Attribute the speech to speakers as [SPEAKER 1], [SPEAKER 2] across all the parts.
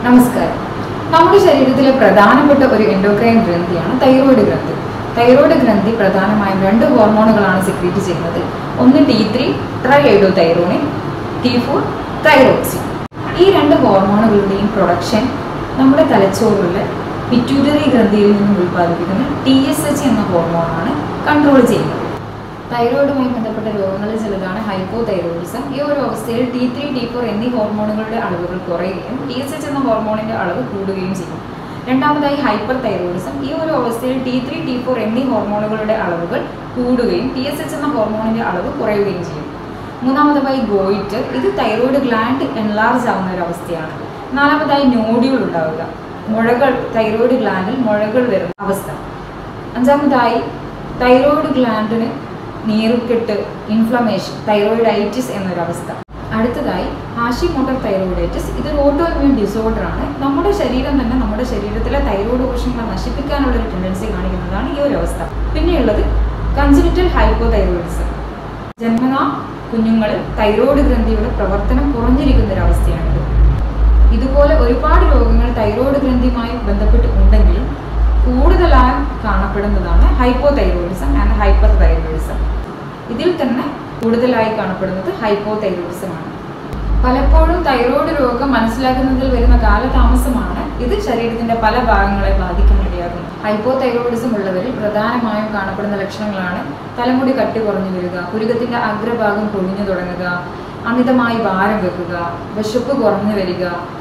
[SPEAKER 1] നമസ്കാരം നമ്മുടെ ശരീരത്തിലെ പ്രധാനപ്പെട്ട ഒരു എൻഡോക്രൈൻ ഗ്രന്ഥിയാണ് തൈറോയ്ഡ് ഗ്രന്ഥി തൈറോയ്ഡ് ഗ്രന്ഥി പ്രധാനമായും രണ്ട് ഹോർമോണുകളാണ് സെക്രീറ്റ് ചെയ്യുന്നത് ഒന്ന് T three triiodothyronine T four thyroxine ഈ രണ്ട് ഹോർമോണുകളുടെയും പ്രൊഡക്ഷൻ നമ്മുടെ തലച്ചോറിലെ പിറ്റ്യൂട്ടറി ഗ്രന്ഥിയിൽ നിന്നും ഉൽപ്പാദിപ്പിക്കുന്ന ടി എസ് എച്ച് എന്ന ഹോർമോണാണ് കൺട്രോൾ ചെയ്യുന്നത് തൈറോയിഡുമായി ബന്ധപ്പെട്ട രോഗങ്ങളിൽ ചിലതാണ് ഹൈപ്പോ തൈറോയിഡിസം ഈ ഒരു അവസ്ഥയിൽ ടി ത്രീ ടി ഫോർ എന്നീ ഹോർമോണുകളുടെ അളവുകൾ കുറയുകയും ടി എസ് എച്ച് എന്ന ഹോർമോണിന്റെ അളവ് കൂടുകയും ചെയ്യും രണ്ടാമതായി ഹൈപ്പർ തൈറോയിഡിസം ഈ ഒരു അവസ്ഥയിൽ ടി ത്രീ ടി ഫോർ എന്നീ ഹോർമോണുകളുടെ അളവുകൾ കൂടുകയും ടി എസ് എച്ച് എന്ന ഹോർമോണിന്റെ അളവ് കുറയുകയും ചെയ്യും മൂന്നാമതായി ഗോയിറ്റ് ഇത് തൈറോയിഡ് ഗ്ലാൻഡ് എൻലാർജ് ആവുന്ന ഒരു അവസ്ഥയാണ് നാലാമതായി നോഡ്യൂൾ ഉണ്ടാവുക മുഴകൾ തൈറോയിഡ് ഗ്ലാൻഡിൽ മുഴകൾ വരുന്ന അവസ്ഥ അഞ്ചാമതായി തൈറോയിഡ് ഗ്ലാൻഡിന് നീർക്കെട്ട് ഇൻഫ്ലമേഷൻ തൈറോയിഡൈറ്റിസ് എന്നൊരവസ്ഥ അടുത്തതായി ഹാഷിമോട്ടർ തൈറോയിഡൈറ്റിസ് ഇതൊരു ഓട്ടോ ഇമ്മ്യൂൺ ഡിസോർഡർ ആണ് നമ്മുടെ ശരീരം തന്നെ നമ്മുടെ ശരീരത്തിലെ തൈറോയ്ഡ് കോശങ്ങളെ നശിപ്പിക്കാനുള്ള ഒരു ടെൻഡൻസി കാണിക്കുന്നതാണ് ഈ ഒരു അവസ്ഥ പിന്നെയുള്ളത് കൺജനിറ്റൽ ഹൈപ്പോ തൈറോയിഡിസം ജന്മനാ കുഞ്ഞുങ്ങളിൽ തൈറോയ്ഡ് ഗ്രന്ഥിയുടെ പ്രവർത്തനം കുറഞ്ഞിരിക്കുന്ന ഒരു അവസ്ഥയാണിത് ഇതുപോലെ ഒരുപാട് രോഗങ്ങൾ തൈറോയ്ഡ് ഗ്രന്ഥിയുമായി ബന്ധപ്പെട്ട് ഉണ്ടെങ്കിലും കൂടുതലായി കാണപ്പെടുന്നതാണ് hypothyroidism and hyperthyroidism ഇതിൽ തന്നെ കൂടുതലായി കാണപ്പെടുന്നത് ഹൈപ്പോ തൈറോയിഡിസം ആണ് പലപ്പോഴും തൈറോയ്ഡ് രോഗം മനസ്സിലാക്കുന്നതിൽ വരുന്ന കാലതാമസമാണ് ഇത് ശരീരത്തിന്റെ പല ഭാഗങ്ങളെ ബാധിക്കാനിടയാകുന്നത് ഹൈപ്പോ തൈറോയിഡിസം ഉള്ളവരിൽ പ്രധാനമായും കാണപ്പെടുന്ന ലക്ഷണങ്ങളാണ് തലമുടി കട്ടി കുറഞ്ഞു വരിക പുരുകത്തിന്റെ അഗ്രഭാഗം കൊഴിഞ്ഞു തുടങ്ങുക അമിതമായി ഭാരം വെക്കുക വിശപ്പ് കുറഞ്ഞു വരിക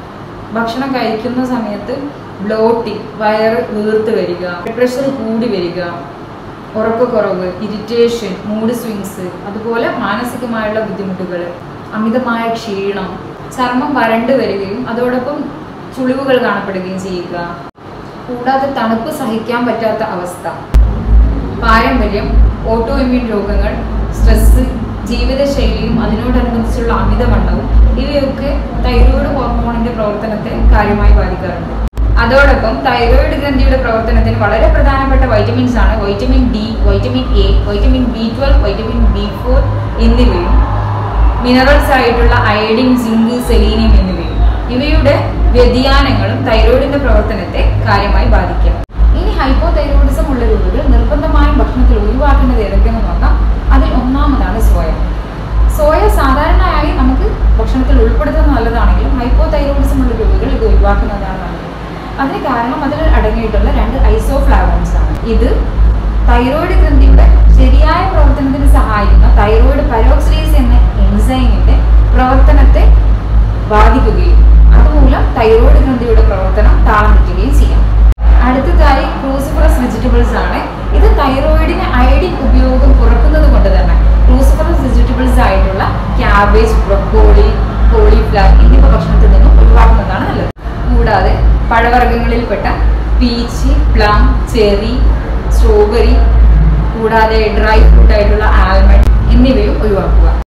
[SPEAKER 1] ഭക്ഷണം കഴിക്കുന്ന സമയത്ത് ബ്ലോട്ടിംഗ് വയറ് വീർത്ത് വരിക പ്രഷർ കൂടി വരിക ഉറക്കക്കുറവ് ഇറിറ്റേഷൻ മൂഡ് സ്വിങ്സ് അതുപോലെ മാനസികമായുള്ള ബുദ്ധിമുട്ടുകൾ അമിതമായ ക്ഷീണം ചർമ്മം വരണ്ടു വരികയും അതോടൊപ്പം ചുളിവുകൾ കാണപ്പെടുകയും ചെയ്യുക കൂടാതെ തണുപ്പ് സഹിക്കാൻ പറ്റാത്ത അവസ്ഥ പാരമ്പര്യം ഓട്ടോ ഇമ്മ്യൂൺ രോഗങ്ങൾ സ്ട്രെസ് ജീവിതശൈലിയും അതിനോടനുബന്ധിച്ചുള്ള അമിതവണ്ണവും ഇവയൊക്കെ തൈറോയ്ഡ് ഹോർമോണിന്റെ പ്രവർത്തനത്തെ കാര്യമായി ബാധിക്കാറുണ്ട് അതോടൊപ്പം തൈറോയ്ഡ് ഗ്രന്ഥിയുടെ പ്രവർത്തനത്തിന് വളരെ പ്രധാനപ്പെട്ട വൈറ്റമിൻസ് ആണ് vitamin D vitamin A vitamin B twelve vitamin B four എന്നിവയും മിനറൽസ് ആയിട്ടുള്ള അയഡിൻ സിങ്ക് സെലീനിയം എന്നിവയും ഇവയുടെ വ്യതിയാനങ്ങളും തൈറോയിഡിന്റെ പ്രവർത്തനത്തെ കാര്യമായി ബാധിക്കും ഇനി ഹൈപ്പോ തൈറോയിഡിസം ഉള്ള രോഗികൾ നിർബന്ധമായും ഭക്ഷണത്തിൽ ഒഴിവാക്കേണ്ടത് ഏതൊക്കെയെന്ന് നോക്കാം അതിൽ ഒന്നാമതാണ് സോയ സോയ സാധാരണയായി നമുക്ക് ഭക്ഷണത്തിൽ ഉൾപ്പെടുത്തുന്നത് നല്ലതാണെങ്കിലും ഹൈപ്പോ തൈറോയിഡിസം ഉള്ള രോഗികൾ ഇത് ഒഴിവാക്കുന്നതാണ് നല്ലത് അതിന് കാരണം അതിൽ അടങ്ങിയിട്ടുള്ള രണ്ട് ഐസോഫ്ലാവോൺസ് ആണ് ഇത് തൈറോയിഡ് ഗ്രന്ഥിയുടെ ശരിയായ പ്രവർത്തനത്തിന് സഹായിക്കുന്ന തൈറോയിഡ് പരോക്സിഡേസ് എന്ന എൻസൈമിന്റെ പ്രവർത്തനത്തെ ബാധിക്കുകയും അതുമൂലം തൈറോയിഡ് ഗ്രന്ഥിയുടെ പ്രവർത്തനം താളം തെറ്റുകയും ചെയ്യാം അടുത്തതായി ക്രൂസിഫറസ് വെജിറ്റബിൾസ് ആണ് ഇത് തൈറോയിഡിന് അയഡിൻ ഉപയോഗം കുറക്കുന്നത് കൊണ്ട് തന്നെ ക്രൂസിഫറസ് വെജിറ്റബിൾസ് ആയിട്ടുള്ള ക്യാബേജ് ബ്രൊക്കോളി കോളിഫ്ലവർ എന്നിവ ഭക്ഷണത്തിൽ നിന്നും ഒഴിവാക്കുന്നതാണ് നല്ലത് കൂടാതെ പഴവർഗ്ഗങ്ങളിൽപ്പെട്ട പീച്ച് പ്ലം ചെറി സ്ട്രോബെറി കൂടാതെ ഡ്രൈ ഫ്രൂട്ട് ആയിട്ടുള്ള ആൽമണ്ട് എന്നിവയും ഒഴിവാക്കുക